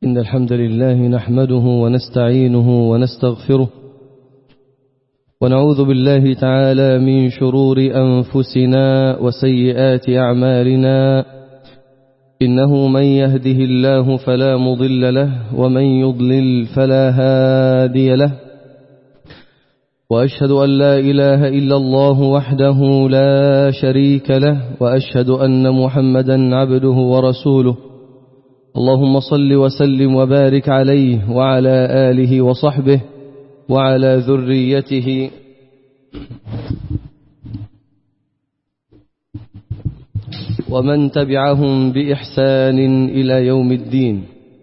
إن الحمد لله نحمده ونستعينه ونستغفره ونعوذ بالله تعالى من شرور أنفسنا وسيئات أعمالنا إنه من يهده الله فلا مضل له ومن يضلل فلا هادي له وأشهد أن لا إله إلا الله وحده لا شريك له وأشهد أن محمدا عبده ورسوله اللهم صل وسلم وبارك عليه وعلى آله وصحبه وعلى ذريته ومن تبعهم بإحسان إلى يوم الدين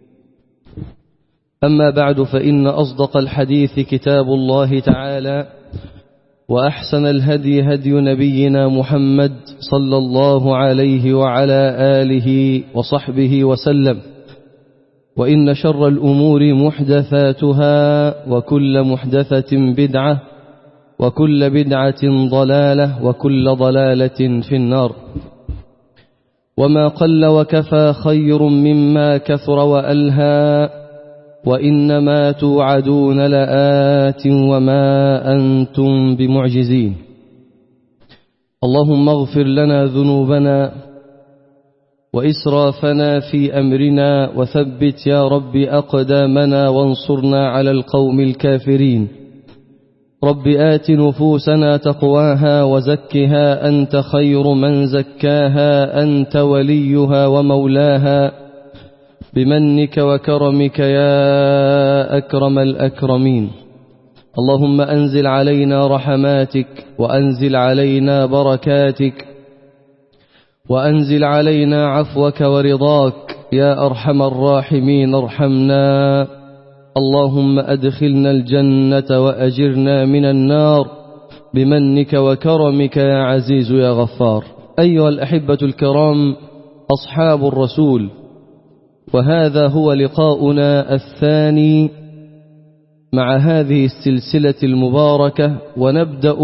أما بعد فإن أصدق الحديث كتاب الله تعالى وأحسن الهدي هدي نبينا محمد صلى الله عليه وعلى آله وصحبه وسلم وإن شر الأمور محدثاتها وكل محدثة بدعة وكل بدعة ضلالة وكل ضلالة في النار وما قل وكفى خير مما كثر وألهى وإنما توعدون لآت وما أنتم بمعجزين اللهم اغفر لنا ذنوبنا وإسرافنا في أمرنا وثبت يا رب أقدامنا وانصرنا على القوم الكافرين رب آت نفوسنا تقواها وزكها أنت خير من زكاها أنت وليها ومولاها بمنك وكرمك يا أكرم الأكرمين اللهم أنزل علينا رحماتك وأنزل علينا بركاتك وأنزل علينا عفوك ورضاك يا أرحم الراحمين ارحمنا اللهم أدخلنا الجنة وأجرنا من النار بمنك وكرمك يا عزيز يا غفار أيها الأحبة الكرام أصحاب الرسول وهذا هو لقاؤنا الثاني مع هذه السلسلة المباركة ونبدأ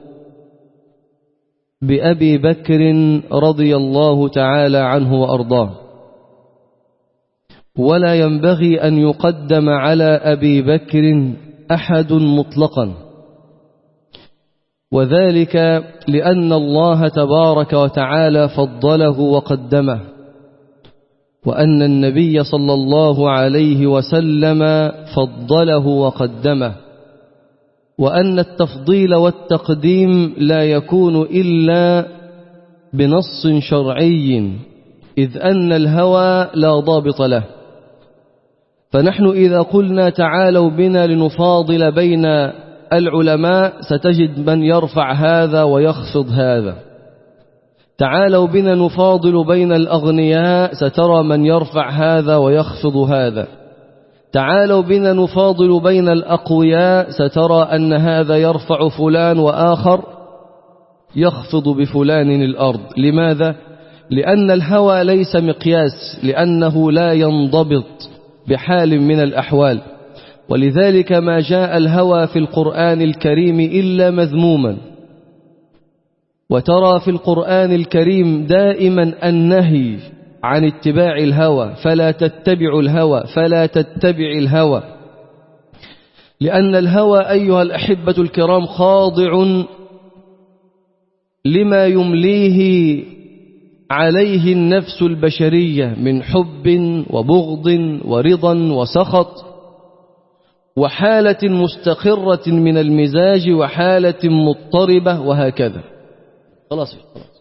بأبي بكر رضي الله تعالى عنه وأرضاه ولا ينبغي أن يقدم على أبي بكر أحد مطلقا وذلك لأن الله تبارك وتعالى فضله وقدمه وأن النبي صلى الله عليه وسلم فضله وقدمه وأن التفضيل والتقديم لا يكون إلا بنص شرعي إذ أن الهوى لا ضابط له فنحن إذا قلنا تعالوا بنا لنفاضل بين العلماء ستجد من يرفع هذا ويخفض هذا تعالوا بنا نفاضل بين الأغنياء سترى من يرفع هذا ويخفض هذا تعالوا بنا نفاضل بين الأقوياء سترى أن هذا يرفع فلان وآخر يخفض بفلان الأرض لماذا؟ لأن الهوى ليس مقياس لأنه لا ينضبط بحال من الأحوال ولذلك ما جاء الهوى في القرآن الكريم إلا مذموما وترى في القرآن الكريم دائما النهي عن اتباع الهوى فلا تتبع الهوى فلا تتبع الهوى لأن الهوى أيها الأحبة الكرام خاضع لما يمليه عليه النفس البشرية من حب وبغض ورضا وسخط وحالة مستقرة من المزاج وحالة مضطربة وهكذا خلاص خلاص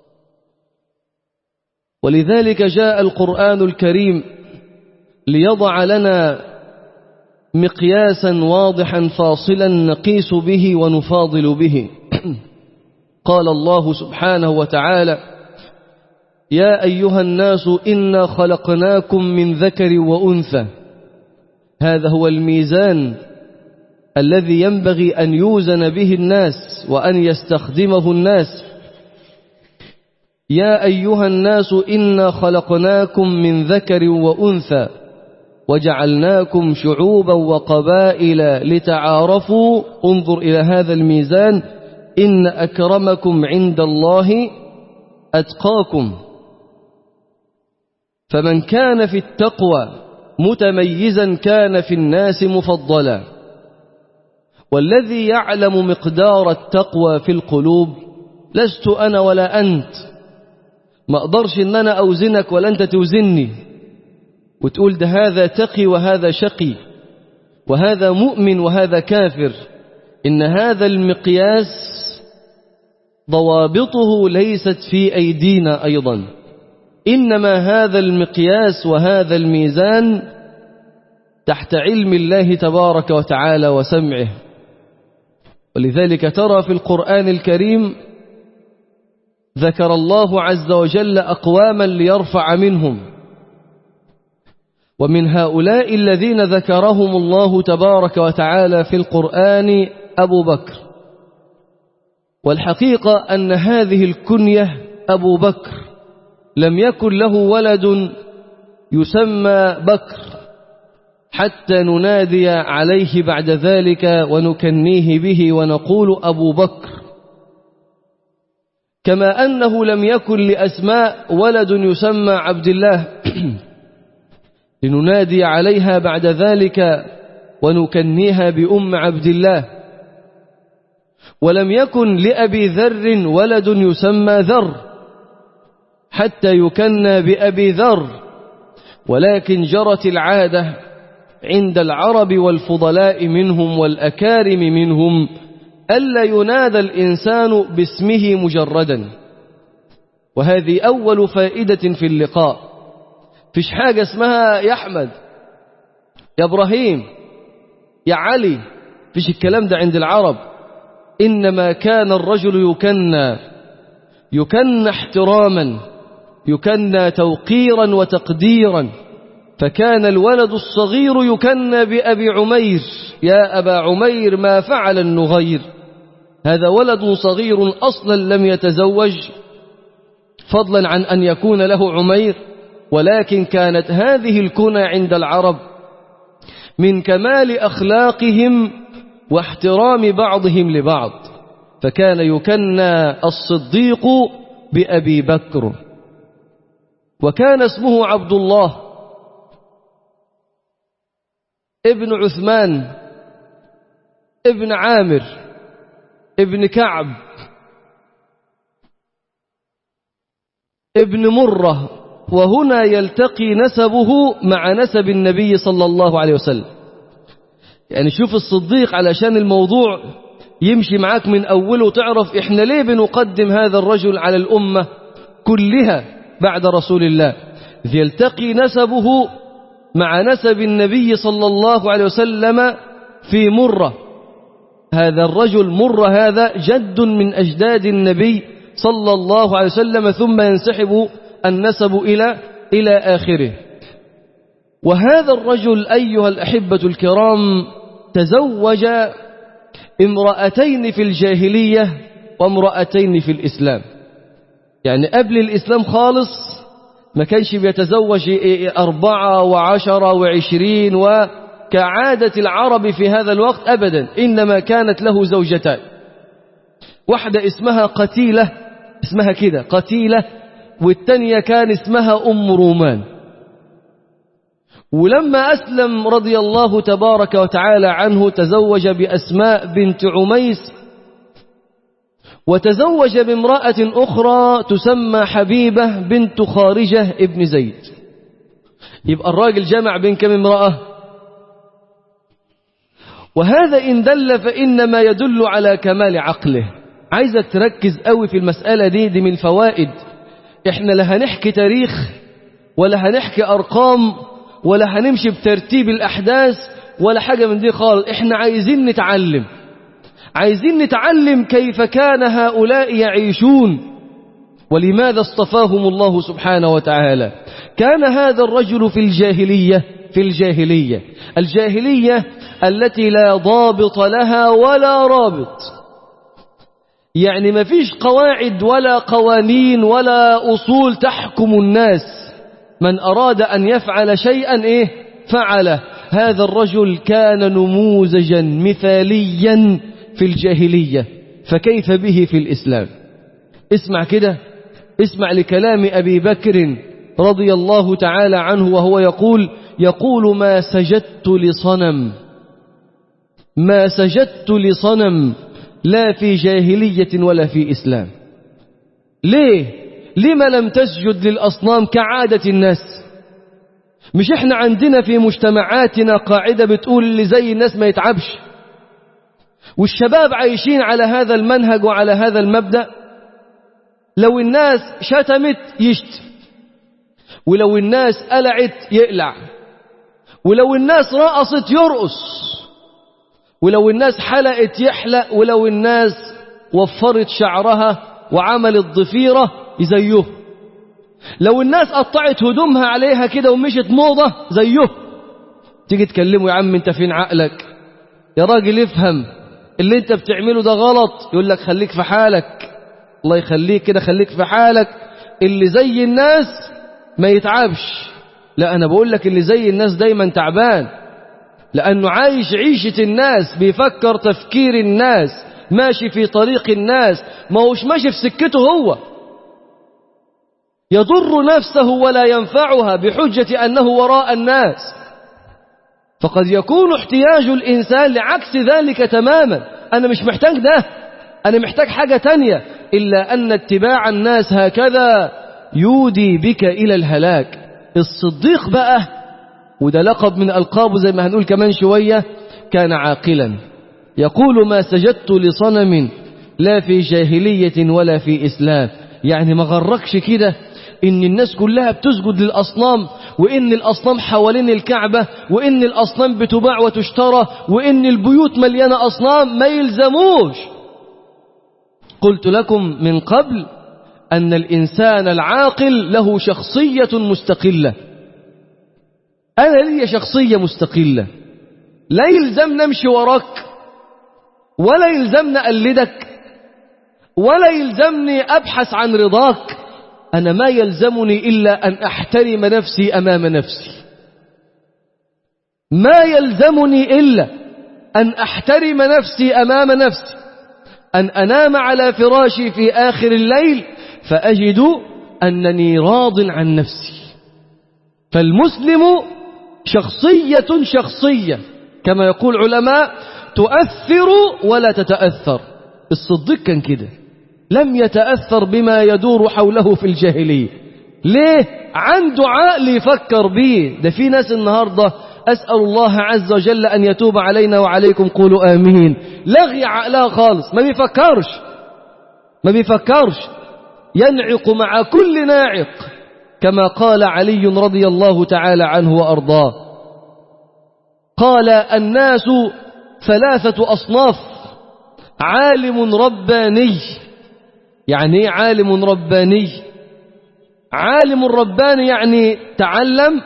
ولذلك جاء القرآن الكريم ليضع لنا مقياسا واضحا فاصلا نقيس به ونفاضل به قال الله سبحانه وتعالى يا أيها الناس إنا خلقناكم من ذكر وأنثى هذا هو الميزان الذي ينبغي أن يوزن به الناس وأن يستخدمه الناس يا أيها الناس إنا خلقناكم من ذكر وأنثى وجعلناكم شعوبا وقبائل لتعارفوا انظر إلى هذا الميزان إن أكرمكم عند الله أتقاكم فمن كان في التقوى متميزا كان في الناس مفضلا والذي يعلم مقدار التقوى في القلوب لست أنا ولا أنت ما أقدرش إن أنا أوزنك ولا أنت توزني وتقول ده هذا تقي وهذا شقي وهذا مؤمن وهذا كافر إن هذا المقياس ضوابطه ليست في أيدينا أيضا إنما هذا المقياس وهذا الميزان تحت علم الله تبارك وتعالى وسمعه ولذلك ترى في القرآن الكريم ذكر الله عز وجل أقواما ليرفع منهم ومن هؤلاء الذين ذكرهم الله تبارك وتعالى في القرآن أبو بكر والحقيقة أن هذه الكنية أبو بكر لم يكن له ولد يسمى بكر حتى ننادي عليه بعد ذلك ونكنيه به ونقول أبو بكر كما أنه لم يكن لأسماء ولد يسمى عبد الله لننادي عليها بعد ذلك ونكنيها بأم عبد الله ولم يكن لأبي ذر ولد يسمى ذر حتى يكنى بأبي ذر ولكن جرت العادة عند العرب والفضلاء منهم والأكارم منهم ألا ينادى الإنسان باسمه مجردا وهذه أول فائدة في اللقاء فيش حاجة اسمها يا أحمد يا إبراهيم يا علي فيش الكلام ده عند العرب إنما كان الرجل يكنى يكنى احتراما يكنى توقيرا وتقديرا فكان الولد الصغير يكنى بأبي عمير يا أبا عمير ما فعل النغير هذا ولد صغير أصلا لم يتزوج فضلا عن أن يكون له عمير ولكن كانت هذه الكنى عند العرب من كمال أخلاقهم واحترام بعضهم لبعض فكان يكنى الصديق بأبي بكر وكان اسمه عبد الله ابن عثمان ابن عامر ابن كعب ابن مرة وهنا يلتقي نسبه مع نسب النبي صلى الله عليه وسلم يعني شوف الصديق علشان الموضوع يمشي معاك من أوله تعرف إحنا ليه بنقدم هذا الرجل على الأمة كلها بعد رسول الله يلتقي نسبه مع نسب النبي صلى الله عليه وسلم في مرة هذا الرجل مر هذا جد من أجداد النبي صلى الله عليه وسلم ثم ينسحب النسب إلى إلى آخره وهذا الرجل أيها الأحبة الكرام تزوج امرأتين في الجاهلية وامرأتين في الإسلام يعني قبل الإسلام خالص ما كانش بيتزوج أربعة وعشرة وعشرين وكعادة العرب في هذا الوقت أبدا إنما كانت له زوجتان واحدة اسمها قتيلة اسمها كده قتيلة والتانية كان اسمها أم رومان ولما أسلم رضي الله تبارك وتعالى عنه تزوج بأسماء بنت عميس وتزوج بامرأة أخرى تسمى حبيبة بنت خارجة ابن زيد يبقى الراجل جمع بين كم امرأة وهذا إن دل فإنما يدل على كمال عقله عايزك تركز قوي في المسألة دي دي من فوائد احنا لا هنحكي تاريخ ولا هنحكي أرقام ولا هنمشي بترتيب الأحداث ولا حاجة من دي خالص احنا عايزين نتعلم عايزين نتعلم كيف كان هؤلاء يعيشون ولماذا اصطفاهم الله سبحانه وتعالى كان هذا الرجل في الجاهلية في الجاهلية الجاهلية التي لا ضابط لها ولا رابط يعني ما فيش قواعد ولا قوانين ولا أصول تحكم الناس من أراد أن يفعل شيئا إيه فعله هذا الرجل كان نموذجا مثاليا في الجاهلية فكيف به في الإسلام اسمع كده اسمع لكلام أبي بكر رضي الله تعالى عنه وهو يقول يقول ما سجدت لصنم ما سجدت لصنم لا في جاهلية ولا في إسلام ليه لما لم تسجد للأصنام كعادة الناس مش احنا عندنا في مجتمعاتنا قاعدة بتقول اللي زي الناس ما يتعبش والشباب عايشين على هذا المنهج وعلى هذا المبدأ لو الناس شتمت يشتم ولو الناس قلعت يقلع ولو الناس رقصت يرقص ولو الناس حلقت يحلق ولو الناس وفرت شعرها وعملت ضفيرة زيه لو الناس قطعت هدومها عليها كده ومشت موضة زيه تيجي تكلمه يا عم انت فين عقلك يا راجل افهم اللي انت بتعمله ده غلط يقول لك خليك في حالك الله يخليك كده خليك في حالك اللي زي الناس ما يتعبش لا انا بقول لك اللي زي الناس دايما تعبان لانه عايش عيشة الناس بيفكر تفكير الناس ماشي في طريق الناس ما هوش ماشي في سكته هو يضر نفسه ولا ينفعها بحجة أنه وراء الناس فقد يكون احتياج الإنسان لعكس ذلك تماما أنا مش محتاج ده أنا محتاج حاجة تانية إلا أن اتباع الناس هكذا يودي بك إلى الهلاك الصديق بقى وده لقب من ألقابه زي ما هنقول كمان شوية كان عاقلا يقول ما سجدت لصنم لا في جاهلية ولا في إسلام يعني ما غركش كده إن الناس كلها بتسجد للأصنام وإن الأصنام حوالين الكعبة وإن الأصنام بتباع وتشترى وإن البيوت مليانة أصنام ما يلزموش قلت لكم من قبل أن الإنسان العاقل له شخصية مستقلة أنا لي شخصية مستقلة لا يلزمنا نمشي وراك ولا يلزمنا أقلدك ولا يلزمني أبحث عن رضاك أنا ما يلزمني إلا أن أحترم نفسي أمام نفسي ما يلزمني إلا أن أحترم نفسي أمام نفسي أن أنام على فراشي في آخر الليل فأجد أنني راض عن نفسي فالمسلم شخصية شخصية كما يقول علماء تؤثر ولا تتأثر الصديق كان كده لم يتأثر بما يدور حوله في الجاهلية ليه؟ عنده عقل يفكر بيه ده في ناس النهاردة أسأل الله عز وجل أن يتوب علينا وعليكم قولوا آمين لغي عقلها خالص ما بيفكرش ما بيفكرش ينعق مع كل ناعق كما قال علي رضي الله تعالى عنه وأرضاه قال الناس ثلاثة أصناف عالم رباني يعني ايه عالم رباني عالم رباني يعني تعلم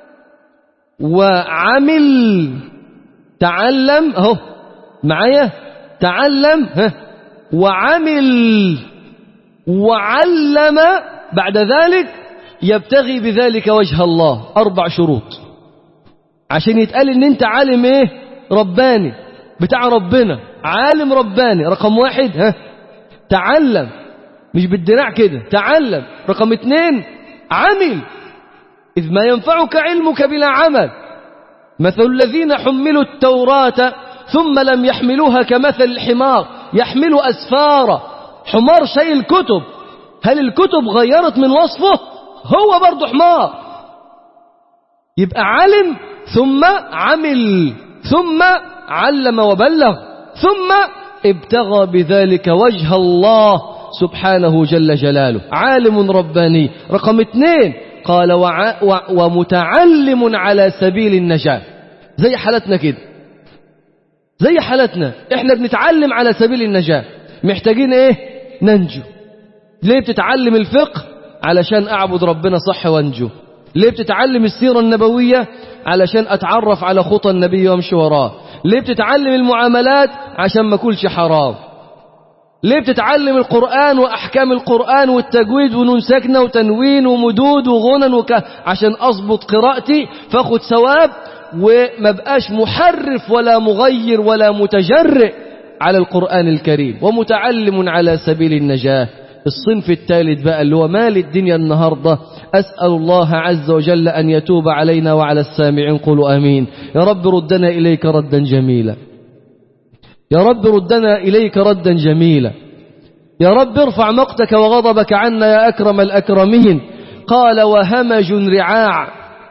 وعمل تعلم اهو معايا تعلم ها وعمل وعلم بعد ذلك يبتغي بذلك وجه الله أربع شروط عشان يتقال ان انت عالم ايه رباني بتاع ربنا عالم رباني رقم واحد ها تعلم مش بالدراع كده تعلم رقم اتنين عمل إذ ما ينفعك علمك بلا عمل مثل الذين حملوا التوراة ثم لم يحملوها كمثل الحمار يحمل أسفارا حمار شيء الكتب هل الكتب غيرت من وصفه هو برضه حمار يبقى علم ثم عمل ثم علم وبلغ ثم ابتغى بذلك وجه الله سبحانه جل جلاله عالم رباني رقم اثنين قال وع... و... ومتعلم على سبيل النجاة زي حالتنا كده زي حالتنا احنا بنتعلم على سبيل النجاة محتاجين ايه ننجو ليه بتتعلم الفقه علشان اعبد ربنا صح وانجو ليه بتتعلم السيرة النبوية علشان اتعرف على خطى النبي وامشي وراه ليه بتتعلم المعاملات عشان ما اكلش حرام ليه بتتعلم القرآن وأحكام القرآن والتجويد ونون ساكنة وتنوين ومدود وغنى وك... عشان أضبط قراءتي فاخد ثواب وما بقاش محرف ولا مغير ولا متجرئ على القرآن الكريم ومتعلم على سبيل النجاة الصنف الثالث بقى اللي هو مال الدنيا النهاردة أسأل الله عز وجل أن يتوب علينا وعلى السامعين قولوا آمين يا رب ردنا إليك ردا جميلا يا رب ردنا إليك ردا جميلا يا رب ارفع مقتك وغضبك عنا يا أكرم الأكرمين قال وهمج رعاع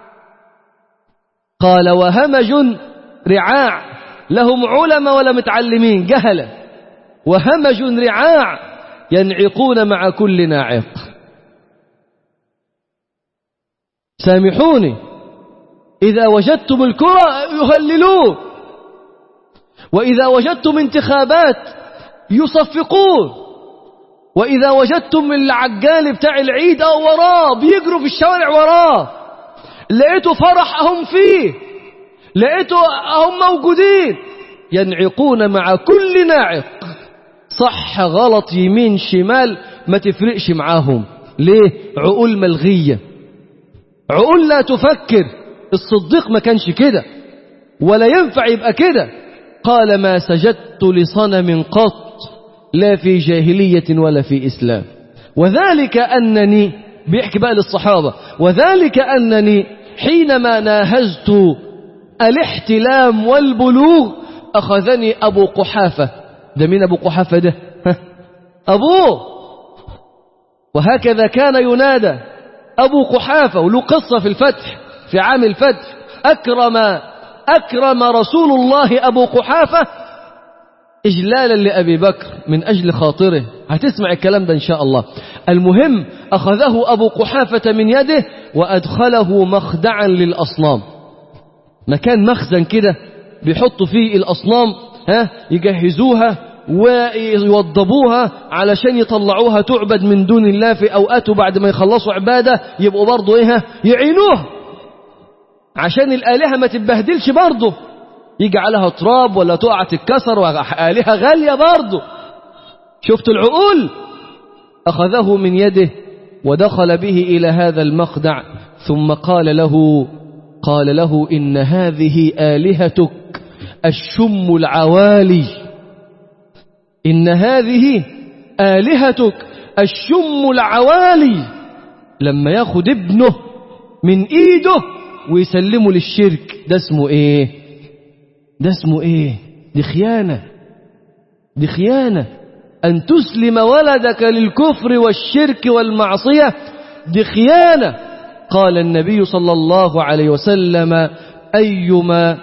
قال وهمج رعاع لهم علماء ولا متعلمين جهلة وهمج رعاع ينعقون مع كل ناعق سامحوني إذا وجدتم الكرة يهللون وإذا وجدتم انتخابات يصفقون وإذا وجدتم العجال بتاع العيد أو وراه بيجروا في الشوارع وراه لقيتوا فرح هم فيه لقيتوا هم موجودين ينعقون مع كل ناعق صح غلط يمين شمال ما تفرقش معاهم ليه عقول ملغية عقول لا تفكر الصديق ما كانش كده ولا ينفع يبقى كده قال ما سجدت لصنم قط لا في جاهلية ولا في إسلام وذلك أنني بيحكي بقى للصحابة وذلك أنني حينما ناهزت الاحتلام والبلوغ أخذني أبو قحافة ده مين أبو قحافة ده أبوه وهكذا كان ينادى أبو قحافة وله قصة في الفتح في عام الفتح أكرم أكرم رسول الله أبو قحافة إجلالا لأبي بكر من أجل خاطره هتسمع الكلام ده إن شاء الله المهم أخذه أبو قحافة من يده وأدخله مخدعا للأصنام مكان مخزن كده بيحطوا فيه الأصنام ها يجهزوها ويوضبوها علشان يطلعوها تعبد من دون الله في أوقاته بعد ما يخلصوا عبادة يبقوا برضه إيه يعينوه عشان الآلهة ما تتبهدلش برضه يجي عليها تراب ولا تقع تتكسر وآلهة غالية برضه شفت العقول أخذه من يده ودخل به إلى هذا المخدع ثم قال له قال له إن هذه آلهتك الشم العوالي إن هذه آلهتك الشم العوالي لما ياخد ابنه من إيده ويسلمه للشرك ده اسمه إيه ده اسمه إيه دي خيانة دي خيانة أن تسلم ولدك للكفر والشرك والمعصية دي خيانة قال النبي صلى الله عليه وسلم أيما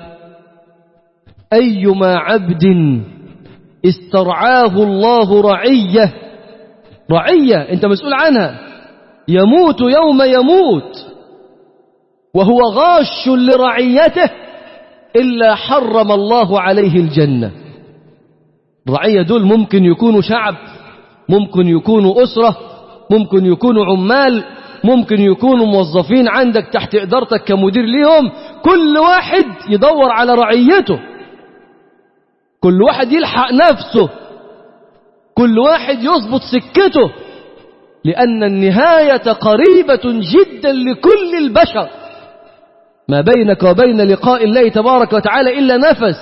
أيما عبد استرعاه الله رعية رعية أنت مسؤول عنها يموت يوم يموت وهو غاش لرعيته إلا حرم الله عليه الجنة الرعية دول ممكن يكونوا شعب ممكن يكونوا أسرة ممكن يكونوا عمال ممكن يكونوا موظفين عندك تحت إدارتك كمدير ليهم كل واحد يدور على رعيته كل واحد يلحق نفسه كل واحد يضبط سكته لأن النهاية قريبة جدا لكل البشر ما بينك وبين لقاء الله تبارك وتعالى إلا نفس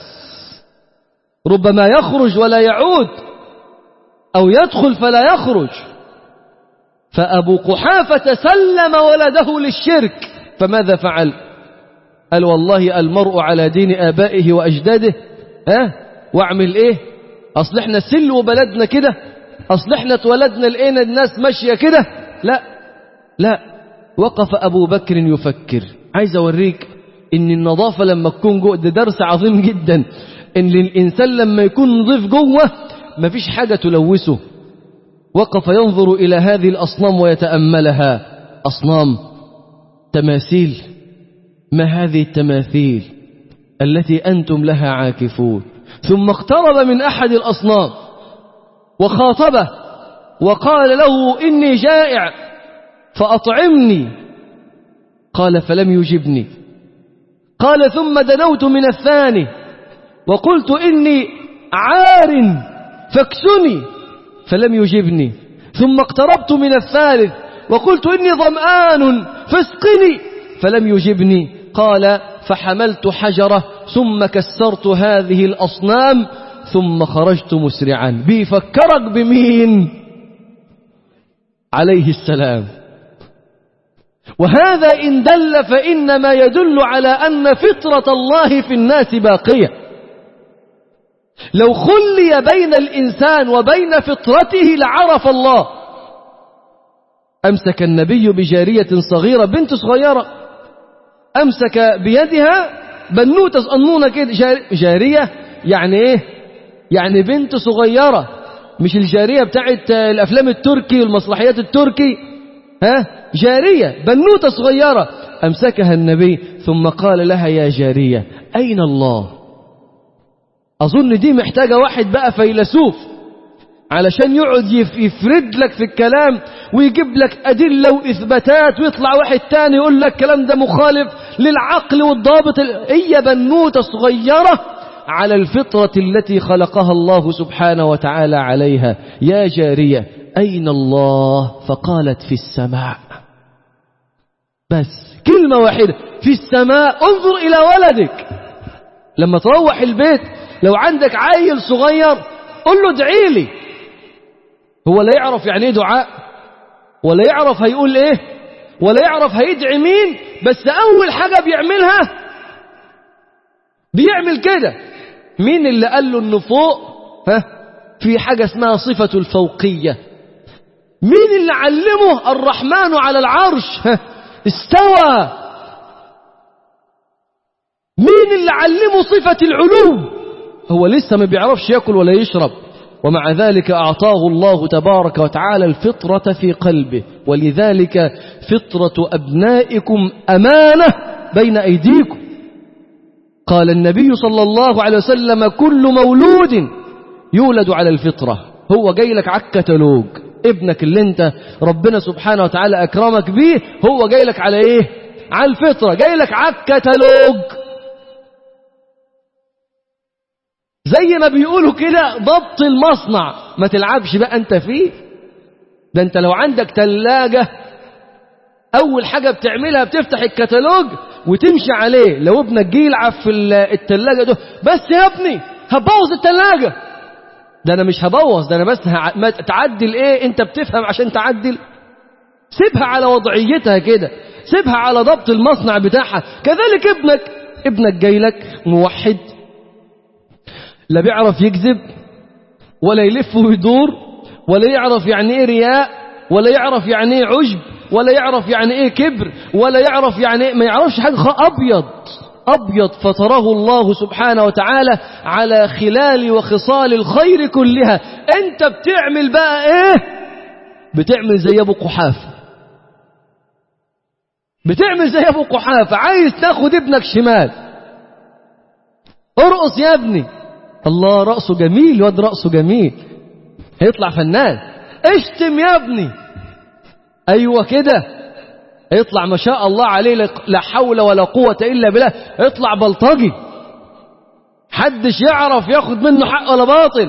ربما يخرج ولا يعود أو يدخل فلا يخرج فأبو قحافة سلم ولده للشرك فماذا فعل قال والله المرء على دين آبائه وأجداده ها واعمل ايه اصل احنا سلوا بلدنا كده اصل احنا اتولدنا لقينا الناس ماشية كده لا لا وقف ابو بكر يفكر عايز اوريك ان النظافة لما تكون جوه ده درس عظيم جدا ان الانسان لما يكون نظيف جوه مفيش حاجة تلوثه وقف ينظر الى هذه الاصنام ويتأملها اصنام تماثيل ما هذه التماثيل التي أنتم لها عاكفون ثم اقترب من أحد الأصنام وخاطبه وقال له إني جائع فأطعمني قال فلم يجبني قال ثم دنوت من الثاني وقلت إني عار فاكسني فلم يجبني ثم اقتربت من الثالث وقلت إني ظمآن فاسقني فلم يجبني قال فحملت حجرة ثم كسرت هذه الأصنام ثم خرجت مسرعا بيفكرك بمين عليه السلام وهذا إن دل فإنما يدل على أن فطرة الله في الناس باقية لو خلي بين الإنسان وبين فطرته لعرف الله أمسك النبي بجارية صغيرة بنت صغيرة أمسك بيدها بنوتة صغنونة كده جارية يعني إيه يعني بنت صغيرة مش الجارية بتاعت الأفلام التركي والمسرحيات التركي ها جارية بنوتة صغيرة أمسكها النبي ثم قال لها يا جارية أين الله أظن دي محتاجة واحد بقى فيلسوف علشان يقعد يفرد لك في الكلام ويجيب لك أدلة وإثباتات ويطلع واحد تاني يقول لك الكلام ده مخالف للعقل والضابط هي بنوتة صغيرة على الفطرة التي خلقها الله سبحانه وتعالى عليها يا جارية أين الله فقالت في السماء بس كلمة واحدة في السماء انظر إلى ولدك لما تروح البيت لو عندك عيل صغير قل له ادعي لي هو لا يعرف يعني ايه دعاء ولا يعرف هيقول ايه ولا يعرف هيدعي مين بس اول حاجة بيعملها بيعمل كده مين اللي قال له انه فوق ها في حاجة اسمها صفة الفوقية مين اللي علمه الرحمن على العرش ها استوى مين اللي علمه صفة العلو هو لسه ما بيعرفش ياكل ولا يشرب ومع ذلك أعطاه الله تبارك وتعالى الفطرة في قلبه ولذلك فطرة أبنائكم أمانة بين أيديكم قال النبي صلى الله عليه وسلم كل مولود يولد على الفطرة هو جاي لك على الكتالوج ابنك اللي انت ربنا سبحانه وتعالى أكرمك بيه هو جاي لك على ايه على الفطرة جاي لك على الكتالوج زي ما بيقولوا كده ضبط المصنع ما تلعبش بقى انت فيه ده انت لو عندك تلاجة اول حاجة بتعملها بتفتح الكتالوج وتمشي عليه لو ابنك جه يلعب في التلاجة ده بس يا ابني هبوظ التلاجة ده انا مش هبوظ ده انا بس ما تعدل ايه انت بتفهم عشان تعدل سيبها على وضعيتها كده سيبها على ضبط المصنع بتاعها كذلك ابنك ابنك جاي لك موحد لا بيعرف يكذب ولا يلف ويدور ولا يعرف يعني ايه رياء ولا يعرف يعني ايه عجب ولا يعرف يعني ايه كبر ولا يعرف يعني ايه ما يعرفش حاجة ابيض ابيض فطره الله سبحانه وتعالى على خلال وخصال الخير كلها انت بتعمل بقى ايه بتعمل زي ابو قحافه بتعمل زي ابو قحافه عايز تاخد ابنك شمال ارقص يا ابني الله رأسه جميل واد رأسه جميل هيطلع فنان اشتم يا ابني ايوه كده يطلع ما شاء الله عليه لا حول ولا قوة الا بالله يطلع بلطجي حدش يعرف ياخد منه حق ولا باطل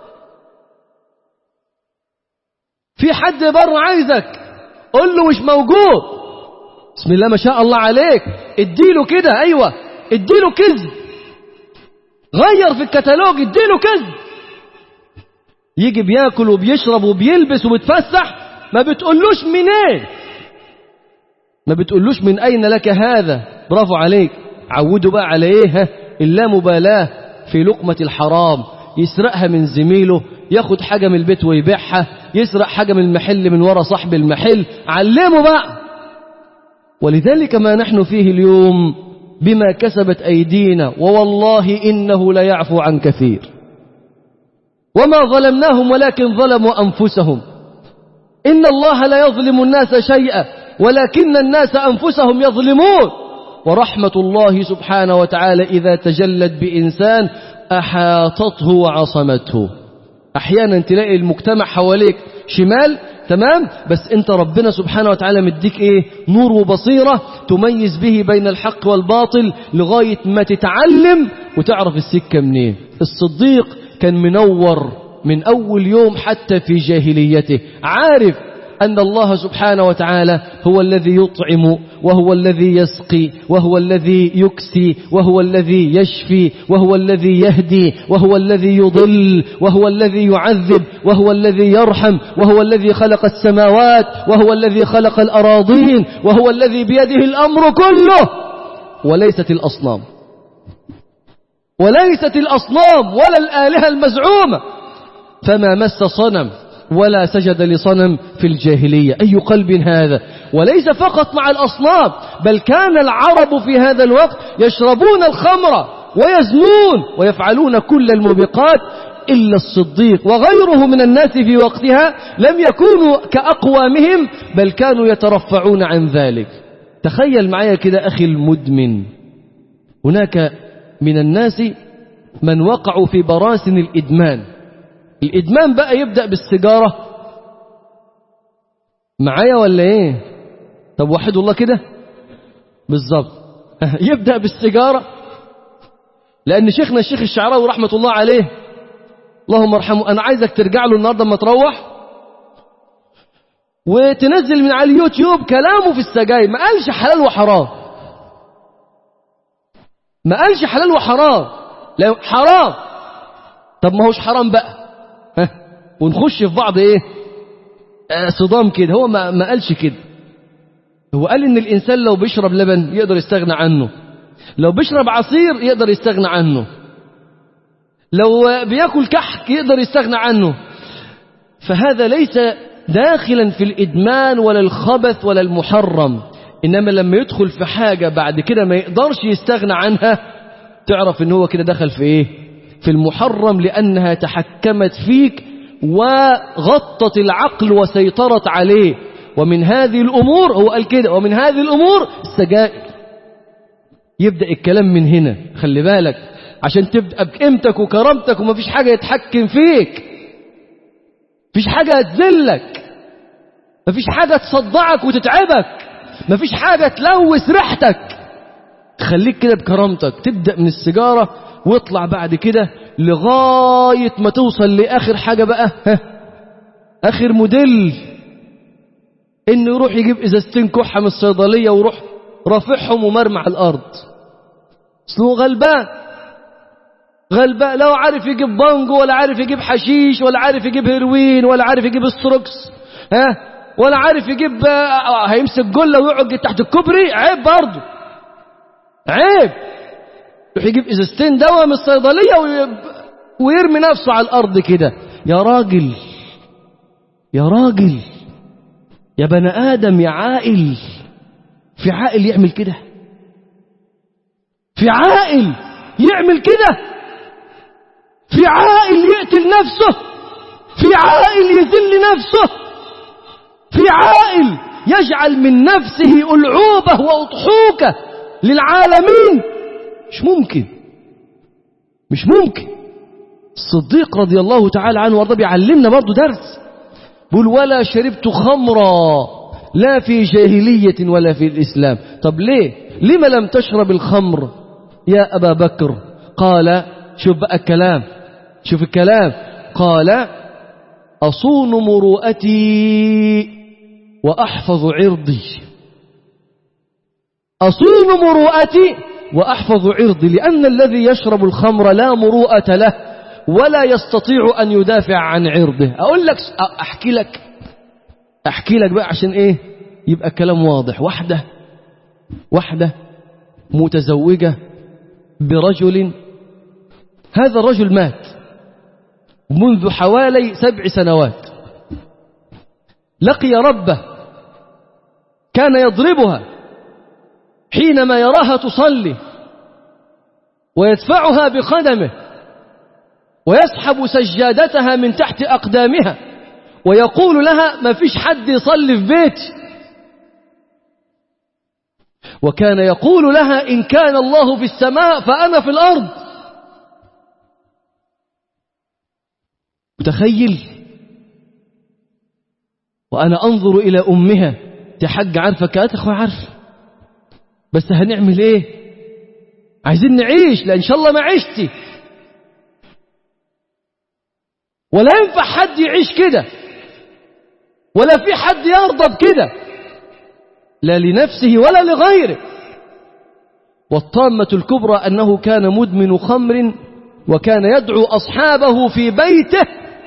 في حد بره عايزك قول له مش موجود بسم الله ما شاء الله عليك اديله كده ايوه اديله كذب غير في الكتالوج اديله كذب يجي بياكل وبيشرب وبيلبس وبيتفسح ما بتقولوش منين ما بتقولوش من اين لك هذا برافو عليك عودوا بقى على ايه اللامبالاه في لقمه الحرام يسرقها من زميله ياخد حاجه من البيت ويبيعها يسرق حاجه من المحل من ورا صاحب المحل علمه بقى ولذلك ما نحن فيه اليوم بما كسبت أيدينا ووالله إنه ليعفو عن كثير وما ظلمناهم ولكن ظلموا أنفسهم إن الله لا يظلم الناس شيئا ولكن الناس أنفسهم يظلمون ورحمة الله سبحانه وتعالى إذا تجلت بإنسان أحاطته وعصمته أحيانا تلاقي المجتمع حواليك شمال تمام بس انت ربنا سبحانه وتعالى مديك ايه نور وبصيرة تميز به بين الحق والباطل لغاية ما تتعلم وتعرف السكة منين الصديق كان منور من اول يوم حتى في جاهليته عارف أن الله سبحانه وتعالى هو الذي يطعم وهو الذي يسقي وهو الذي يكسي وهو الذي يشفي وهو الذي يهدي وهو الذي يضل وهو الذي يعذب وهو الذي يرحم وهو الذي خلق السماوات وهو الذي خلق الأراضين وهو الذي بيده الأمر كله وليست الأصنام وليست الأصنام ولا الآلهة المزعومة فما مس صنم ولا سجد لصنم في الجاهلية أي قلب هذا وليس فقط مع الأصنام بل كان العرب في هذا الوقت يشربون الخمر ويزنون ويفعلون كل الموبقات إلا الصديق وغيره من الناس في وقتها لم يكونوا كأقوامهم بل كانوا يترفعون عن ذلك تخيل معايا كده أخي المدمن هناك من الناس من وقعوا في براسن الإدمان الإدمان بقى يبدأ بالسيجارة معايا ولا إيه طب وحدوا الله كده بالظبط يبدأ بالسيجارة لأن شيخنا الشيخ الشعراوي رحمة الله عليه اللهم ارحمه أنا عايزك ترجع له النهاردة ما تروح وتنزل من على اليوتيوب كلامه في السجاير ما قالش حلال وحرام ما قالش حلال وحرام لا حرام طب ما هوش حرام بقى ها ونخش في بعض ايه آه صدام كده هو ما, ما قالش كده هو قال ان الانسان لو بيشرب لبن يقدر يستغنى عنه لو بيشرب عصير يقدر يستغنى عنه لو بياكل كحك يقدر يستغنى عنه فهذا ليس داخلا في الإدمان ولا الخبث ولا المحرم إنما لما يدخل في حاجة بعد كده ما يقدرش يستغنى عنها تعرف إن هو كده دخل في إيه في المحرم لأنها تحكمت فيك وغطت العقل وسيطرت عليه ومن هذه الأمور هو قال كده ومن هذه الأمور السجائر يبدأ الكلام من هنا خلي بالك عشان تبدأ بقيمتك وكرامتك ومفيش حاجة يتحكم فيك مفيش حاجة تذلك مفيش حاجة تصدعك وتتعبك مفيش حاجة تلوث ريحتك خليك كده بكرامتك تبدأ من السيجارة واطلع بعد كده لغاية ما توصل لآخر حاجة بقى ها آخر موديل إنه يروح يجيب إزازتين كحة من الصيدلية ويروح رافعهم ومرمى على الأرض أصله غلبان غلبان لا عارف يجيب بانجو ولا عارف يجيب حشيش ولا عارف يجيب هيروين ولا عارف يجيب ستروكس ها ولا عارف يجيب هيمسك جله ويقعد تحت الكوبري عيب برضه عيب يروح يجيب ازازتين دواء من الصيدليه ويرمي نفسه على الارض كده يا راجل يا راجل يا بني ادم يا عاقل في عاقل يعمل كده في عاقل يعمل كده في عائل يقتل نفسه في عائل يذل نفسه في عائل يجعل من نفسه ألعوبة وأضحوكة للعالمين مش ممكن مش ممكن الصديق رضي الله تعالى عنه وارضاه بيعلمنا برضه درس بيقول ولا شربت خمرا لا في جاهلية ولا في الإسلام طب ليه لما لم تشرب الخمر يا أبا بكر قال شوف بقى الكلام شوف الكلام قال أصون مروءتي وأحفظ عرضي أصون مروءتي وأحفظ عرضي لأن الذي يشرب الخمر لا مروءة له ولا يستطيع أن يدافع عن عرضه أقول لك أحكي لك أحكي لك بقى عشان إيه يبقى الكلام واضح واحدة واحدة متزوجة برجل هذا الرجل مات منذ حوالي سبع سنوات لقي ربه كان يضربها حينما يراها تصلي ويدفعها بقدمه ويسحب سجادتها من تحت أقدامها ويقول لها ما فيش حد يصلي في بيتي وكان يقول لها إن كان الله في السماء فأنا في الأرض متخيل وأنا أنظر إلى أمها تحج عارفة كانت أخوة عارفة بس هنعمل إيه عايزين نعيش لأن شاء الله ما عشتي ولا ينفع حد يعيش كده ولا في حد يرضى بكده لا لنفسه ولا لغيره والطامة الكبرى أنه كان مدمن خمر وكان يدعو أصحابه في بيته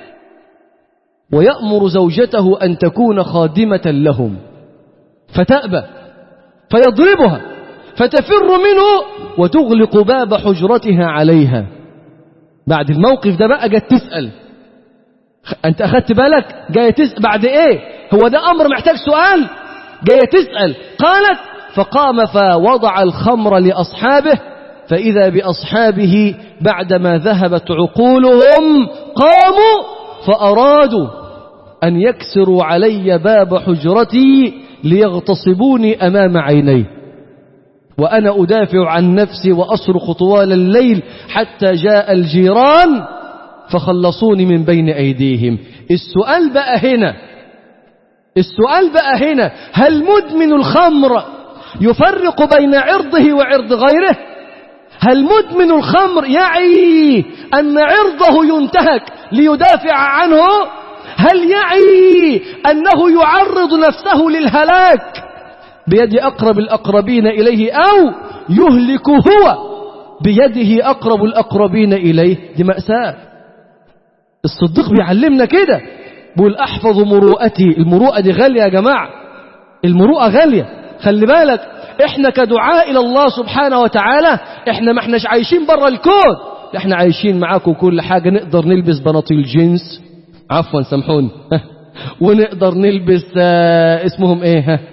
ويأمر زوجته أن تكون خادمة لهم فتأبى فيضربها فتفر منه وتغلق باب حجرتها عليها بعد الموقف ده بقى جت تسأل أنت أخدت بالك جاية تسأل بعد إيه هو ده أمر محتاج سؤال جاية تسأل قالت فقام فوضع الخمر لأصحابه فإذا بأصحابه بعدما ذهبت عقولهم قاموا فأرادوا أن يكسروا علي باب حجرتي ليغتصبوني أمام عيني وأنا أدافع عن نفسي وأصرخ طوال الليل حتى جاء الجيران فخلصوني من بين أيديهم السؤال بقى هنا السؤال بقى هنا هل مدمن الخمر يفرق بين عرضه وعرض غيره هل مدمن الخمر يعي أن عرضه ينتهك ليدافع عنه هل يعي أنه يعرض نفسه للهلاك بيد أقرب الأقربين إليه أو يهلك هو بيده أقرب الأقربين إليه دي مأساة الصديق بيعلمنا كده بيقول أحفظ مروءتي المروءة دي غالية يا جماعة المروءة غالية خلي بالك احنا كدعاء إلى الله سبحانه وتعالى احنا ما احناش عايشين بره الكون احنا عايشين معاكم كل حاجة نقدر نلبس بناطيل جينز عفوا سامحوني ونقدر نلبس آه اسمهم ايه ها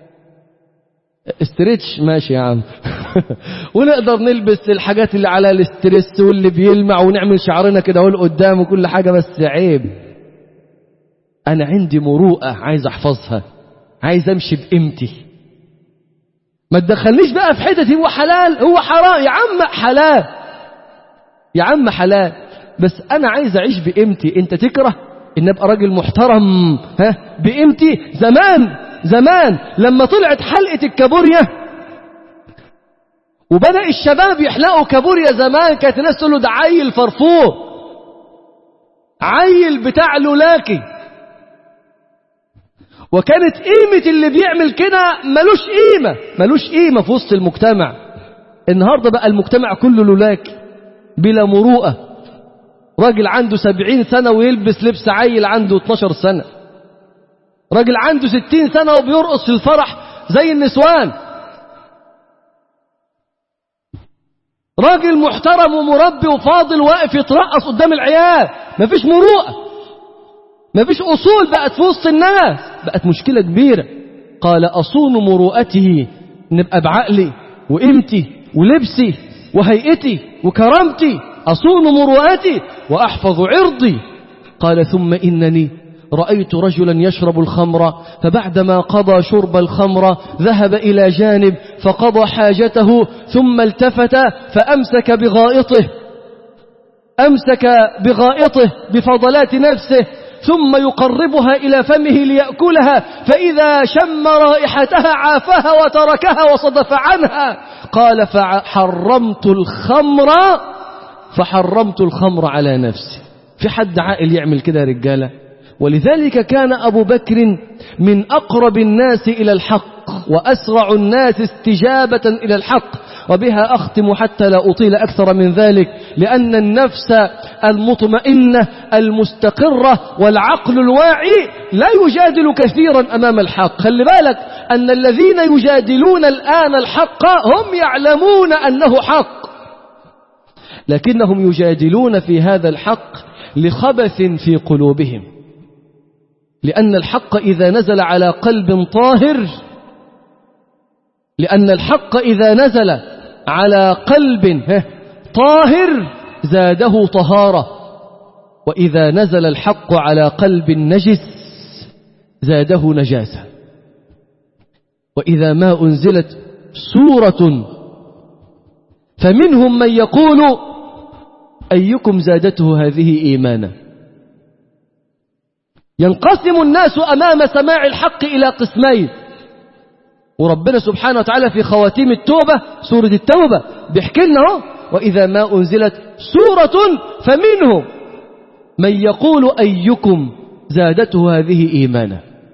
استريتش ماشي يا عم ونقدر نلبس الحاجات اللي على الاستريس واللي بيلمع ونعمل شعرنا كده اهو قدام وكل حاجة بس عيب انا عندي مروءة عايز احفظها عايز امشي بقيمتي ما تدخلنيش بقى في حتتي هو حلال هو حرام يا عم حلال يا عم حلال بس انا عايز اعيش بقيمتي انت تكره ان ابقى راجل محترم ها بقيمتي زمان زمان لما طلعت حلقة الكابوريا وبدأ الشباب يحلقوا كابوريا زمان كانت الناس تقول له ده عيل فرفور عيل بتاع لولاكي وكانت قيمة اللي بيعمل كده ملوش قيمة ملوش قيمة في وسط المجتمع النهاردة بقى المجتمع كله لولاكي بلا مروءة راجل عنده سبعين سنة ويلبس لبس عيل عنده 12 سنة راجل عنده ستين سنة وبيرقص في الفرح زي النسوان راجل محترم ومربي وفاضل واقف يترقص قدام العيال مفيش مروءة مفيش أصول بقت في وسط الناس بقت مشكلة كبيرة قال أصون مروءته نبقى بعقلي وقيمتي ولبسي وهيئتي وكرامتي أصون مروءتي وأحفظ عرضي قال ثم إنني رأيت رجلا يشرب الخمر فبعدما قضى شرب الخمر ذهب إلى جانب فقضى حاجته ثم التفت فأمسك بغائطه أمسك بغائطه بفضلات نفسه ثم يقربها إلى فمه ليأكلها فإذا شم رائحتها عافها وتركها وصدف عنها قال فحرمت الخمر فحرمت الخمر على نفسي في حد عاقل يعمل كده يا رجاله ولذلك كان أبو بكر من أقرب الناس إلى الحق وأسرع الناس استجابة إلى الحق وبها أختم حتى لا أطيل أكثر من ذلك لأن النفس المطمئنة المستقرة والعقل الواعي لا يجادل كثيرا أمام الحق خلي بالك أن الذين يجادلون الآن الحق هم يعلمون أنه حق لكنهم يجادلون في هذا الحق لخبث في قلوبهم لأن الحق إذا نزل على قلب طاهر لأن الحق إذا نزل على قلب طاهر زاده طهارة وإذا نزل الحق على قلب نجس زاده نجاسة وإذا ما أنزلت سورة فمنهم من يقول أيكم زادته هذه إيمانا ينقسم الناس أمام سماع الحق إلى قسمين وربنا سبحانه وتعالى في خواتيم التوبة سورة التوبة بيحكي لنا وإذا ما أنزلت سورة فمنهم من يقول أيكم زادته هذه إيمانا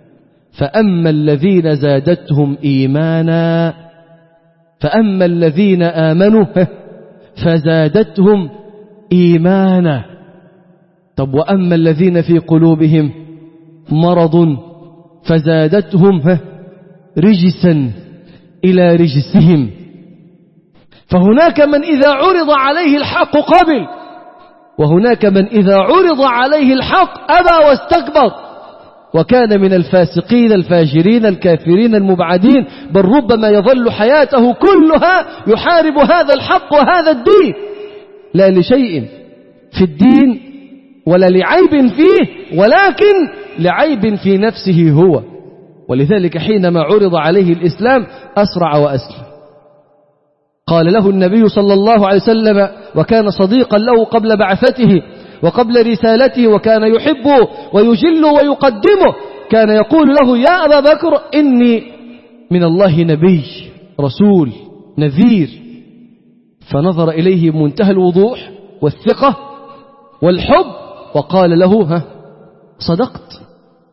فأما الذين زادتهم إيمانا فأما الذين آمنوا فزادتهم إيمانا طب وأما الذين في قلوبهم مرض فزادتهم رجسا إلى رجسهم فهناك من إذا عرض عليه الحق قبل وهناك من إذا عرض عليه الحق أبى واستكبر وكان من الفاسقين الفاجرين الكافرين المبعدين بل ربما يظل حياته كلها يحارب هذا الحق وهذا الدين لا لشيء في الدين ولا لعيب فيه ولكن لعيب في نفسه هو ولذلك حينما عرض عليه الإسلام أسرع وأسلم قال له النبي صلى الله عليه وسلم وكان صديقا له قبل بعثته وقبل رسالته وكان يحبه ويجل ويقدمه كان يقول له يا أبا بكر إني من الله نبي رسول نذير فنظر إليه بمنتهى الوضوح والثقة والحب وقال له ها صدقت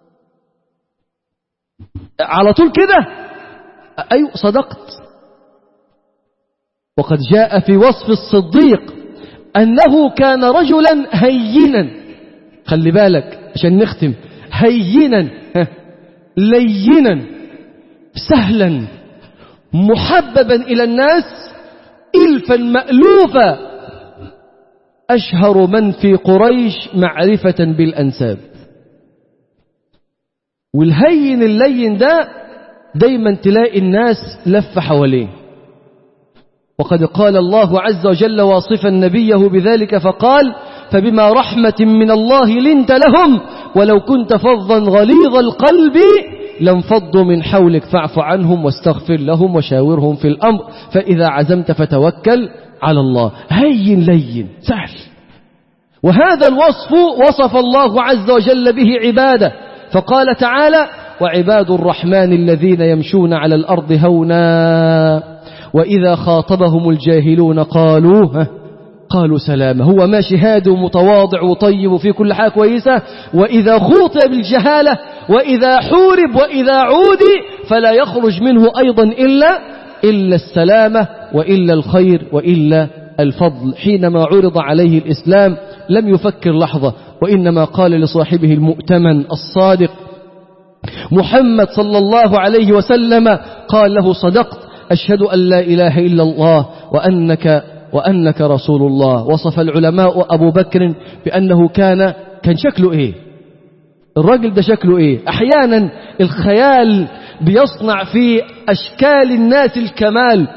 على طول كده أيوة صدقت وقد جاء في وصف الصديق أنه كان رجلا هينا خلي بالك عشان نختم هينا لينا سهلا محببا إلى الناس إلفا مألوفا أشهر من في قريش معرفة بالأنساب والهين اللين ده دايما تلاقي الناس لف حواليه وقد قال الله عز وجل واصفا نبيه بذلك فقال فبما رحمة من الله لنت لهم ولو كنت فظا غليظ القلب لانفضوا من حولك فاعف عنهم واستغفر لهم وشاورهم في الأمر فإذا عزمت فتوكل على الله هين لين سهل وهذا الوصف وصف الله عز وجل به عباده فقال تعالى وعباد الرحمن الذين يمشون على الأرض هونا وإذا خاطبهم الجاهلون قالوا قالوا سلامة هو ماشي هادي ومتواضع وطيب وفي كل حاجة كويسة وإذا خوطب بالجهالة وإذا حورب وإذا عودي فلا يخرج منه أيضا إلا إلا السلامة وإلا الخير وإلا الفضل حينما عرض عليه الإسلام لم يفكر لحظة وإنما قال لصاحبه المؤتمن الصادق محمد صلى الله عليه وسلم قال له صدقت أشهد أن لا إله إلا الله وأنك وأنك رسول الله وصف العلماء أبو بكر بأنه كان كان شكله إيه الراجل ده شكله إيه أحيانا الخيال بيصنع في أشكال الناس الكمال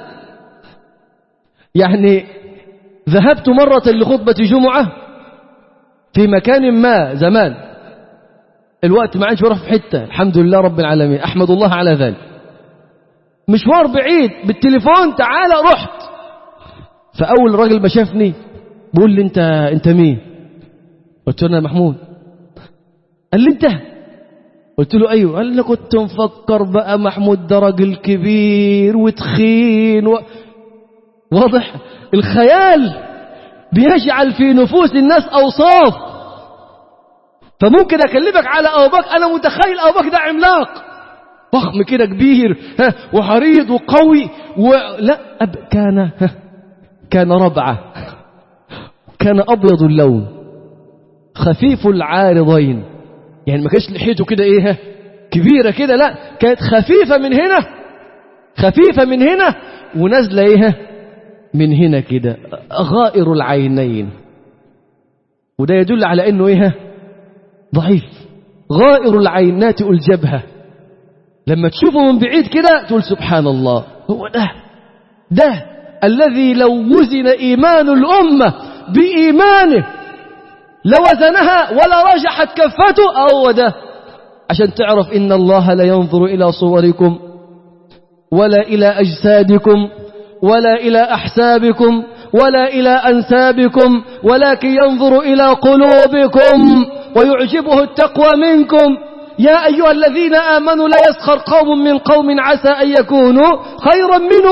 يعني ذهبت مرة لخطبة جمعة في مكان ما زمان الوقت ما عادش بروح في حتة الحمد لله رب العالمين أحمد الله على ذلك مشوار بعيد بالتليفون تعالى رحت فأول راجل ما شافني بيقول لي أنت أنت مين قلت له أنا محمود قال لي أنت قلت له أيوه قال لي كنت مفكر بقى محمود ده راجل كبير وتخين و... واضح الخيال بيجعل في نفوس الناس أوصاف فممكن أكلمك على أبو بكر أنا متخيل أبو بكر ده عملاق ضخم كده كبير ها وعريض وقوي ولا أب كان ها كان ربعة كان أبيض اللون خفيف العارضين يعني ما كانش لحيته كده ايه ها كبيرة كده لا كانت خفيفة من هنا خفيفة من هنا ونازلة ايه من هنا كده غائر العينين وده يدل على انه ايه ضعيف غائر العينات الجبهة لما تشوفه من بعيد كده تقول سبحان الله هو ده ده الذي لو وزن إيمان الأمة بإيمانه لوزنها ولا رجحت كفته هو ده عشان تعرف إن الله لا ينظر إلى صوركم ولا إلى أجسادكم ولا إلى أحسابكم ولا إلى أنسابكم ولكن ينظر إلى قلوبكم ويعجبه التقوى منكم يا أيها الذين آمنوا لا يسخر قوم من قوم عسى أن يكونوا خيرا منهم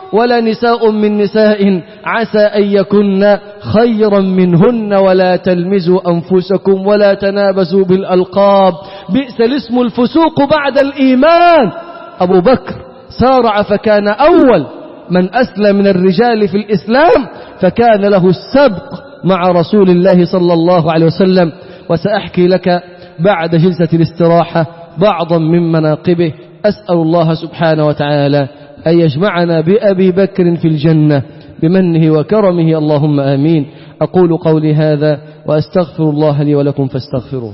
ولا نساء من نساء عسى أن يكن خيرا منهن ولا تلمزوا أنفسكم ولا تنابزوا بالألقاب بئس الاسم الفسوق بعد الإيمان أبو بكر سارع فكان أول من أسلم من الرجال في الإسلام فكان له السبق مع رسول الله صلى الله عليه وسلم وسأحكي لك بعد جلسة الاستراحة بعضا من مناقبه أسأل الله سبحانه وتعالى أن يجمعنا بأبي بكر في الجنة بمنه وكرمه اللهم آمين أقول قولي هذا وأستغفر الله لي ولكم فاستغفروه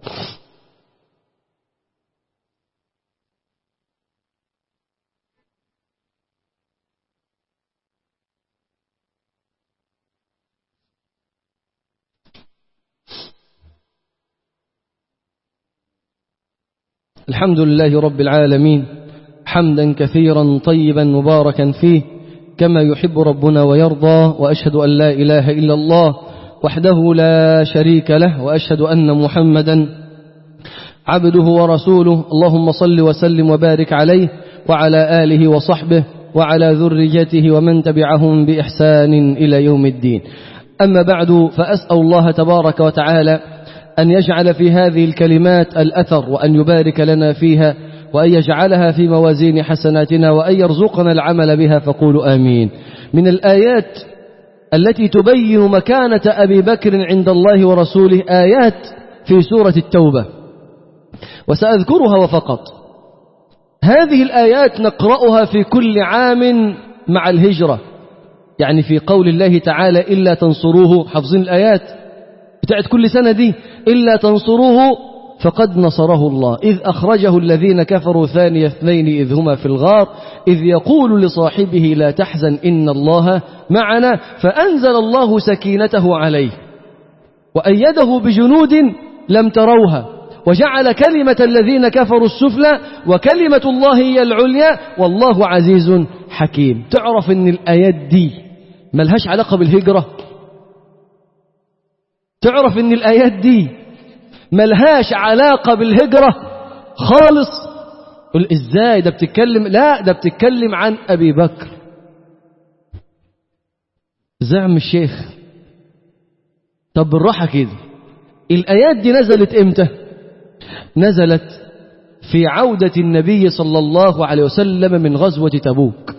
الحمد لله رب العالمين حمدا كثيرا طيبا مباركا فيه كما يحب ربنا ويرضى وأشهد أن لا إله إلا الله وحده لا شريك له وأشهد أن محمدا عبده ورسوله اللهم صل وسلم وبارك عليه وعلى آله وصحبه وعلى ذريته ومن تبعهم بإحسان إلى يوم الدين أما بعد فأسأل الله تبارك وتعالى أن يجعل في هذه الكلمات الأثر وأن يبارك لنا فيها وأن يجعلها في موازين حسناتنا وأن يرزقنا العمل بها فقولوا آمين من الآيات التي تبين مكانة أبي بكر عند الله ورسوله آيات في سورة التوبة وسأذكرها وفقط هذه الآيات نقرأها في كل عام مع الهجرة يعني في قول الله تعالى إلا تنصروه حفظين الآيات بتاعت كل سنة دي إلا تنصروه فقد نصره الله إذ أخرجه الذين كفروا ثاني اثنين إذ هما في الغار إذ يقول لصاحبه لا تحزن إن الله معنا فأنزل الله سكينته عليه وأيده بجنود لم تروها وجعل كلمة الذين كفروا السفلى وكلمة الله هي العليا والله عزيز حكيم تعرف أن الآيات دي ملهاش علاقة بالهجرة تعرف أن الآيات دي ملهاش علاقة بالهجرة خالص قل إزاي ده بتتكلم لا ده بتتكلم عن أبي بكر زعم الشيخ طب بالراحة كده الآيات دي نزلت إمتى نزلت في عودة النبي صلى الله عليه وسلم من غزوة تبوك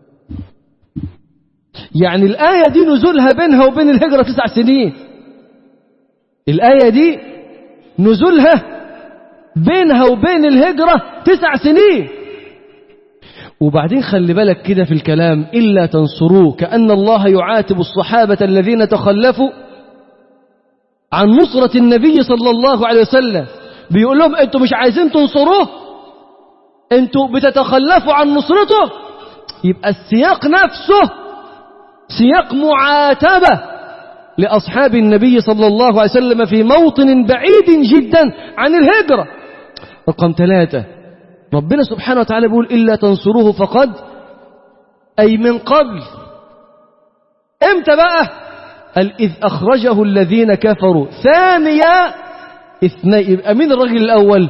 يعني الآية دي نزولها بينها وبين الهجرة تسع سنين الآية دي نزولها بينها وبين الهجرة تسع سنين وبعدين خلي بالك كده في الكلام إلا تنصروه كأن الله يعاتب الصحابة الذين تخلفوا عن نصرة النبي صلى الله عليه وسلم بيقول لهم انتوا مش عايزين تنصروه انتوا بتتخلفوا عن نصرته يبقى السياق نفسه سياق معاتبة لأصحاب النبي صلى الله عليه وسلم في موطن بعيد جدا عن الهجرة رقم ثلاثة ربنا سبحانه وتعالى بيقول إلا تنصروه فقد أي من قبل امتى بقى قال إذ أخرجه الذين كفروا ثانية اثنين يبقى مين الرجل الأول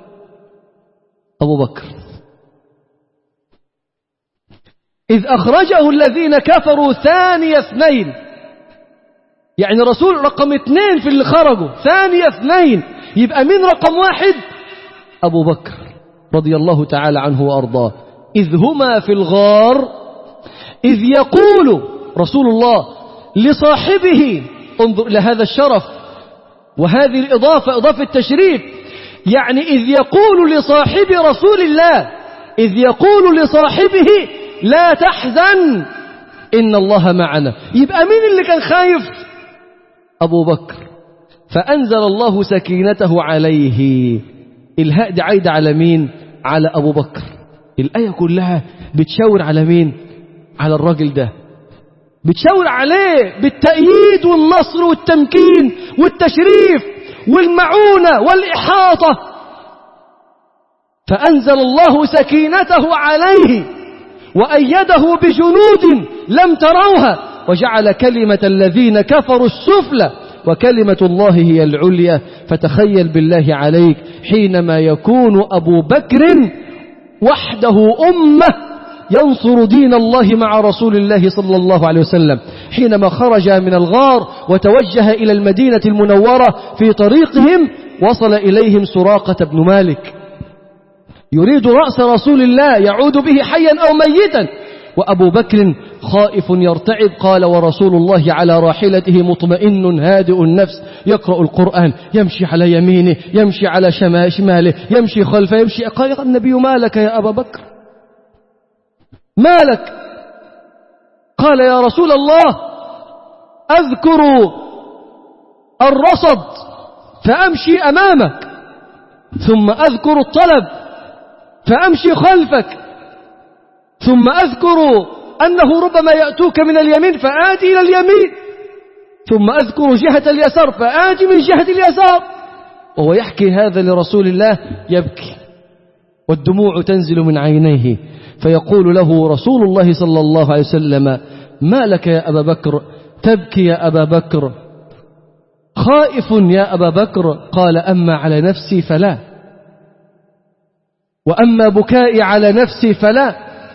أبو بكر إذ أخرجه الذين كفروا ثاني اثنين يعني رسول رقم اثنين في اللي خرجوا ثاني اثنين يبقى مين رقم واحد أبو بكر رضي الله تعالى عنه وأرضاه إذ هما في الغار إذ يقول رسول الله لصاحبه انظر إلى هذا الشرف وهذه الإضافة إضافة تشريف يعني إذ يقول لصاحب رسول الله إذ يقول لصاحبه لا تحزن إن الله معنا يبقى مين اللي كان خايف أبو بكر فأنزل الله سكينته عليه الهاء دي عايدة على مين على أبو بكر الآية كلها بتشاور على مين على الراجل ده بتشاور عليه بالتأييد والنصر والتمكين والتشريف والمعونة والإحاطة فأنزل الله سكينته عليه وأيده بجنود لم تروها وجعل كلمة الذين كفروا السفلى وكلمة الله هي العليا فتخيل بالله عليك حينما يكون أبو بكر وحده أمة ينصر دين الله مع رسول الله صلى الله عليه وسلم حينما خرج من الغار وتوجه إلى المدينة المنورة في طريقهم وصل إليهم سراقة بن مالك يريد رأس رسول الله يعود به حيا أو ميتا وأبو بكر خائف يرتعد قال ورسول الله على راحلته مطمئن هادئ النفس يقرأ القرآن يمشي على يمينه يمشي على شماله يمشي خلفه يمشي قال النبي ما لك يا أبا بكر ما لك قال يا رسول الله أذكر الرصد فأمشي أمامك ثم أذكر الطلب فأمشي خلفك ثم أذكر أنه ربما يأتوك من اليمين فآتي إلى اليمين ثم أذكر جهة اليسار فآتي من جهة اليسار وهو يحكي هذا لرسول الله يبكي والدموع تنزل من عينيه فيقول له رسول الله صلى الله عليه وسلم ما لك يا أبا بكر تبكي يا أبا بكر خائف يا أبا بكر قال أما على نفسي فلا وأما بكائي على نفسي فلا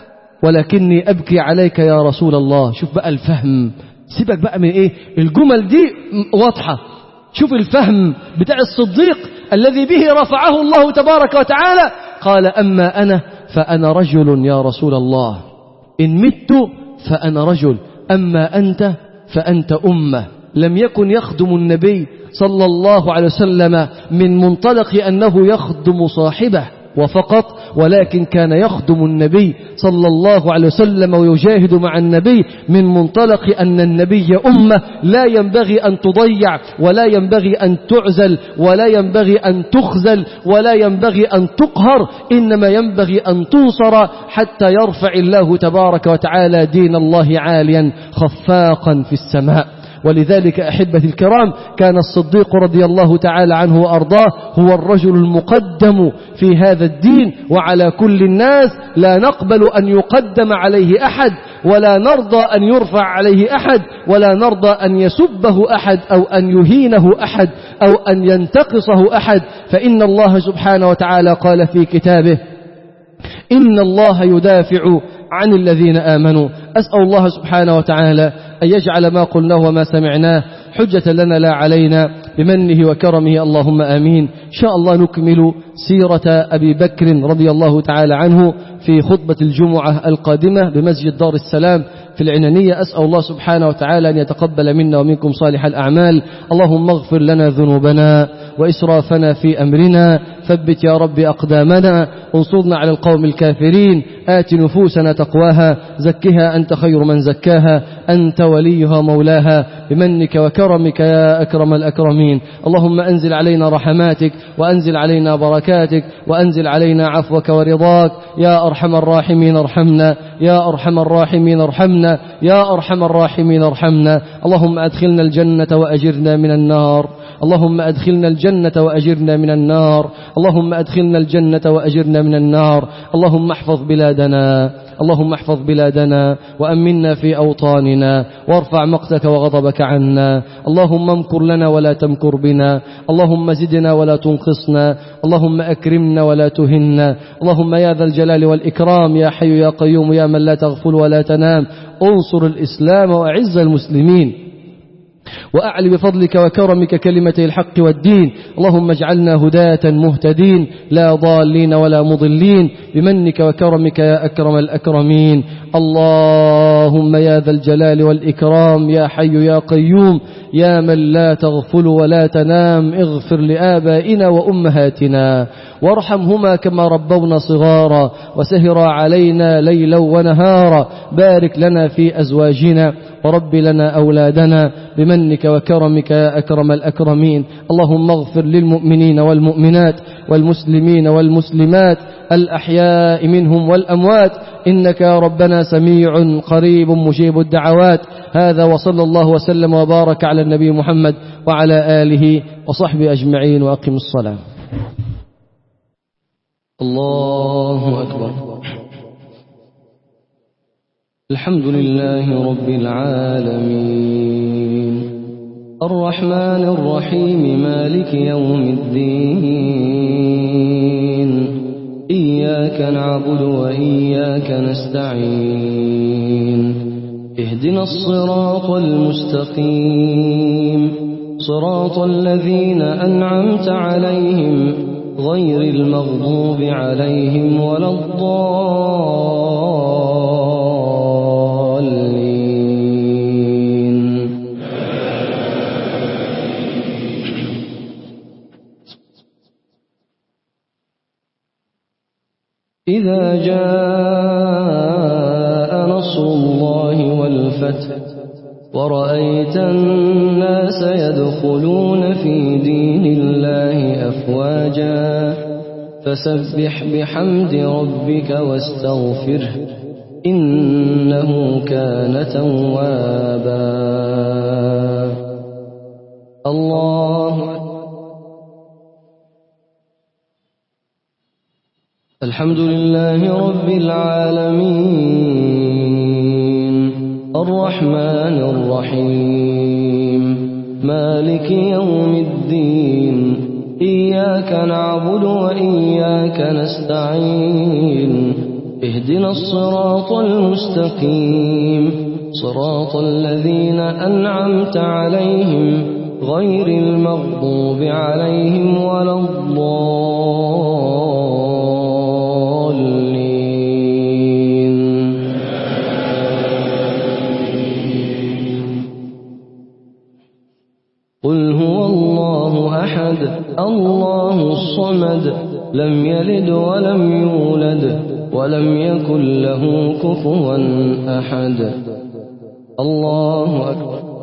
ولكني أبكي عليك يا رسول الله شوف بقى الفهم سيبك بقى من إيه الجمل دي واضحة شوف الفهم بتاع الصديق الذي به رفعه الله تبارك وتعالى قال أما أنا فأنا رجل يا رسول الله إن مت فأنا رجل أما أنت فأنت أمة لم يكن يخدم النبي صلى الله عليه وسلم من منطلق أنه يخدم صاحبه وفقط ولكن كان يخدم النبي صلى الله عليه وسلم ويجاهد مع النبي من منطلق أن النبي أمة لا ينبغي أن تضيع ولا ينبغي أن تعزل ولا ينبغي أن تخزل ولا ينبغي أن تقهر إنما ينبغي أن تنصر حتى يرفع الله تبارك وتعالى دين الله عاليا خفاقا في السماء ولذلك أحبة الكرام كان الصديق رضي الله تعالى عنه وأرضاه هو الرجل المقدم في هذا الدين وعلى كل الناس لا نقبل أن يقدم عليه أحد ولا نرضى أن يرفع عليه أحد ولا نرضى أن يسبه أحد أو أن يهينه أحد أو أن ينتقصه أحد فإن الله سبحانه وتعالى قال في كتابه إن الله يدافع عن الذين آمنوا أسأل الله سبحانه وتعالى أن يجعل ما قلناه وما سمعناه حجة لنا لا علينا بمنه وكرمه اللهم آمين إن شاء الله نكمل سيرة أبي بكر رضي الله تعالى عنه في خطبة الجمعة القادمة بمسجد دار السلام في العنانية أسأل الله سبحانه وتعالى أن يتقبل منا ومنكم صالح الأعمال اللهم اغفر لنا ذنوبنا وإسرافنا في أمرنا ثبت يا رب أقدامنا انصرنا على القوم الكافرين آت نفوسنا تقواها زكها أنت خير من زكاها أنت وليها مولاها بمنك وكرمك يا أكرم الأكرمين اللهم أنزل علينا رحماتك وأنزل علينا بركاتك وأنزل علينا عفوك ورضاك يا أرحم الراحمين ارحمنا يا أرحم الراحمين ارحمنا يا أرحم الراحمين ارحمنا اللهم أدخلنا الجنة وأجرنا من النار اللهم أدخلنا الجنة وأجرنا من النار اللهم أدخلنا الجنة وأجرنا من النار اللهم احفظ بلادنا اللهم احفظ بلادنا وأمنا في أوطاننا وارفع مقتك وغضبك عنا اللهم امكر لنا ولا تمكر بنا اللهم زدنا ولا تنقصنا اللهم أكرمنا ولا تهنا اللهم يا ذا الجلال والإكرام يا حي يا قيوم يا من لا تغفل ولا تنام انصر الإسلام وأعز المسلمين وأعلي بفضلك وكرمك كلمتي الحق والدين اللهم اجعلنا هداة مهتدين لا ضالين ولا مضلين بمنك وكرمك يا أكرم الأكرمين اللهم يا ذا الجلال والإكرام يا حي يا قيوم يا من لا تغفل ولا تنام اغفر لآبائنا وأمهاتنا وارحمهما كما ربونا صغارا وسهرا علينا ليلا ونهارا بارك لنا في أزواجنا ورب لنا أولادنا بمنك وكرمك يا أكرم الأكرمين اللهم اغفر للمؤمنين والمؤمنات والمسلمين والمسلمات الأحياء منهم والأموات إنك يا ربنا سميع قريب مجيب الدعوات هذا وصلى الله وسلم وبارك على النبي محمد وعلى آله وصحبه أجمعين وأقم الصلاة الله أكبر الحمد لله رب العالمين الرحمن الرحيم مالك يوم الدين إياك إياك نعبد وإياك نستعين اهدنا الصراط المستقيم صراط الذين أنعمت عليهم غير المغضوب عليهم ولا الضالين إذا جاء نصر الله والفتح ورأيت الناس يدخلون في دين الله أفواجا فسبح بحمد ربك واستغفره إنه كان توابا الله الحمد لله رب العالمين الرحمن الرحيم مالك يوم الدين إياك نعبد وإياك نستعين اهدنا الصراط المستقيم صراط الذين أنعمت عليهم غير المغضوب عليهم ولا الضالين قل هو الله أحد الله الصمد لم يلد ولم يولد ولم يكن له كفوا أحد الله أكبر